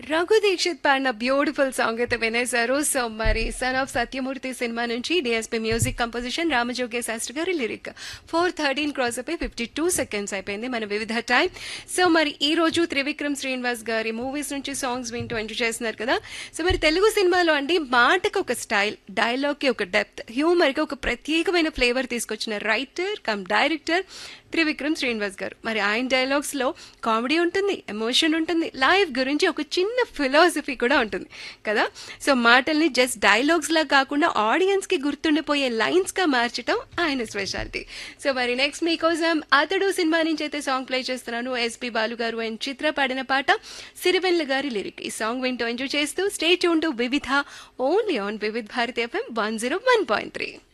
రఘు దీక్షిత్ పాడిన beautiful song అయితే వినేశారు సో మరి సన్ ఆఫ్ సత్యమూర్తి సినిమా నుంచి DSP music composition Ramajogayya Sastry గారి లిరిక్ ఫోర్ థర్టీన్ క్రాస్ అయిపోయి ఫిఫ్టీ టూ సెకండ్స్ అయిపోయింది మన వివిధ టైం సో మరి ఈ రోజు త్రివిక్రమ్ శ్రీనివాస్ గారి మూవీస్ నుంచి సాంగ్స్ వింటూ ఎంజాయ్ చేస్తున్నారు కదా సో మరి తెలుగు సినిమాలో అండి మాటకు ఒక స్టైల్ డైలాగ్కి ఒక డెప్త్ హ్యూమర్కి ఒక ప్రత్యేకమైన ఫ్లేవర్ తీసుకొచ్చిన writer cum director Trivikram Srinivas garu మరి ఆయన డైలాగ్స్ లో కామెడీ ఉంటుంది ఎమోషన్ ఉంటుంది లైఫ్ గురించి ఒక చిన్న ఫిలాసఫీ కూడా ఉంటుంది కదా సో మాటల్ని జస్ట్ డైలాగ్స్ లా కాకుండా ఆడియన్స్ కి గుర్తుండిపోయే లైన్స్ గా మార్చడం ఆయన స్పెషాలిటీ సో మరి నెక్స్ట్ మీకోసం అతడు సినిమా నుంచి అయితే సాంగ్ ప్లే చేస్తున్నాను ఎస్పి బాలు గారు అండ్ చిత్ర పాడిన పాట సిరివెల్ల గారి లిరిక్ ఈ సాంగ్ వింటూ ఎంజాయ్ చేస్తూ stay tune to Vividh only on Vividh Bharati FM one zero one point three